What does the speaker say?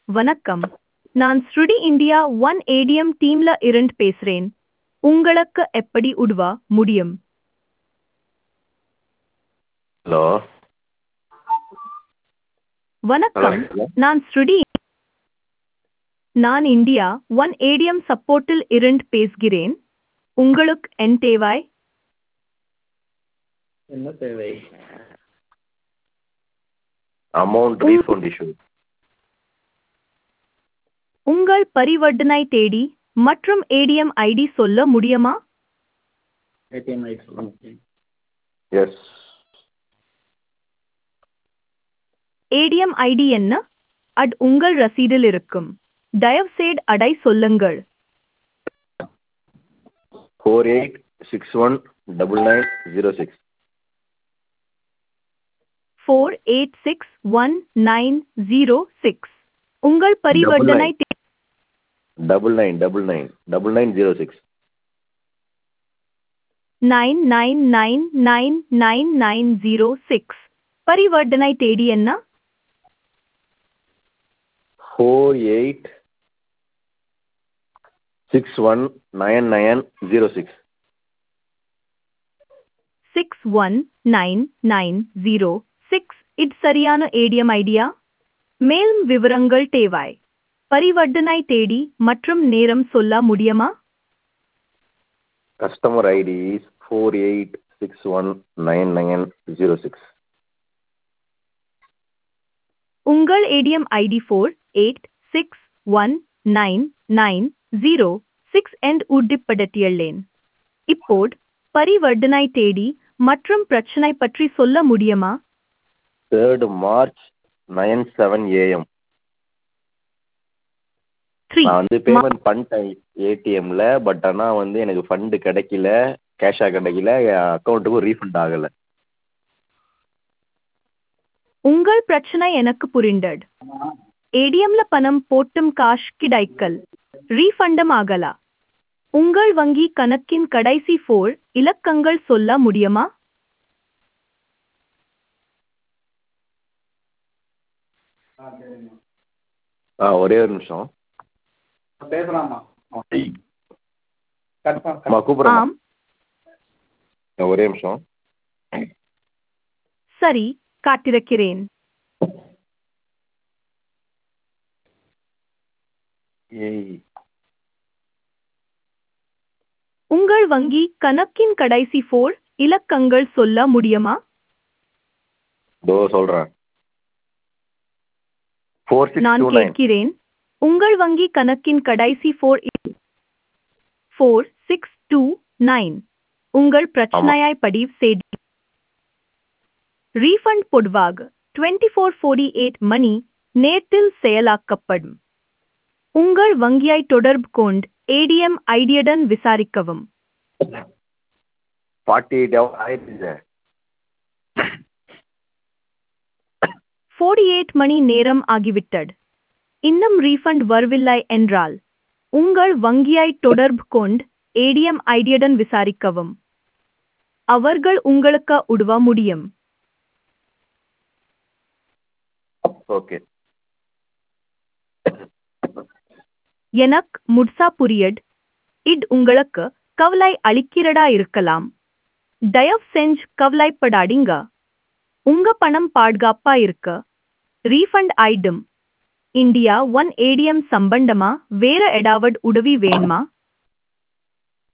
வணக்கம் நான் ஸ்ருடி இந்தியா ஒன் ஏடிஎம் டீம்ல இருந்து பேசுறேன் உங்களுக்கு எப்படி உதவ முடியும் ஹலோ வணக்கம் ஹலோ நான் ஸ்ருடி நான் இந்தியா ஒன் ஏடிஎம் சப்போர்ட்டில் இருந்து பேசுகிறேன் உங்களுக்கு என் தேவை என்ன தேவை அமௌண்ட் ரீஃபண்ட் இஷ்யூ உங்கள் பரிவர்த்தனை தேதி மற்றும் ஏடிஎம் ஐடி சொல்ல முடியுமா ஏடிஎம் ஐடி சொல்லுங்க எஸ் ஏடிஎம் ஐடி என்ன அது உங்கள் ரசீதில் இருக்கும் தயவுசெய்து அடை சொல்லுங்கள் four eight six one double nine zero six four eight six one nine zero six உங்கள் பரிவர்த்தனை தே- double nine double nine double nine zero six nine nine nine nine nine nine zero six பரிவர்த்தனை தேதி என்ன four eight six one nine nine zero six six one nine nine zero six இது சரியான ATM idea மேலும் விவரங்கள் தேவை பரிவர்த்தனை தேதி மற்றும் நேரம் சொல்ல முடியுமா customer ID is four eight six one nine nine zero six உங்கள் ATM ID four eight six one nine nine zero six and உறுதிப்படுத்தியுள்ளேன் இப்போது பரிவர்த்தனை தேதி மற்றும் பிரச்சனை பற்றி சொல்ல முடியுமா third March nine seven AM three நான் வந்து பேமெண்ட் பண்ணிட்டேன் ஏடிஎம்ல பட் ஆனால் வந்து எனக்கு ஃபண்டு கிடைக்கல கேஷாக கிடைக்கல என் அக்கௌண்ட்டுக்கும் ரீஃபண்ட் ஆகலை உங்கள் பிரச்சனை எனக்கு புரிந்தது ஏடிஎம்ல பணம் போட்டும் காஷ் கிடைக்கல் ரீஃபண்டும் ஆகல உங்கள் வங்கி கணக்கின் கடைசி ஃபோர் இலக்கங்கள் சொல்ல முடியுமா ஆ ஒரே ஒரு நிமிஷம் பேசலாமா கன்ஃபார்ம் அம்மா கூப்பிட்றேன் ஆம் ஒரே நிமிஷம் சரி காத்திருக்கிறேன் ஏய் உங்கள் வங்கி கணக்கின் கடைசி ஃபோர் இலக்கங்கள் சொல்ல முடியுமா இதோ சொல்கிறேன் ஃபோர் சிக்ஸ் நான் டூ நைன் கேட்கிறேன் உங்கள் வங்கி கணக்கின் கடைசி four four six two nine உங்கள் பிரச்சனையை பதிவு செய்து ரீஃபண்ட் பொதுவாக டுவெண்ட்டி ஃபோர் ஃபோர்டி எயிட் மணி நேரத்தில் செயலாக்கப்படும் உங்கள் வங்கியை தொடர்பு கொண்டு ஏடிஎம் ஐடியுடன் விசாரிக்கவும் ஃபார்ட்டி எயிட் ஹவர் ஆயிடுச்சு சார் ஃபோர்டி எயிட் மணி நேரம் ஆகிவிட்டது இன்னும் ரீஃபண்ட் வரவில்லை என்றால் உங்கள் வங்கியை தொடர்பு கொண்டு ஏடிஎம் ஐடியுடன் விசாரிக்கவும் அவர்கள் உங்களுக்கு உதவ முடியும் ஓகே எனக்கு முட்சா புரியட் இட் உங்களுக்கு கவலை அளிக்கிறதா இருக்கலாம் தயவு செஞ்சு கவலைப்படாதீங்க உங்க பணம் பாதுகாப்பா இருக்க ரீஃபண்ட் ஆயிடும் இந்தியா ஒன் ஏடிஎம் சம்பந்தமா வேற ஏதாவது உதவி வேணுமா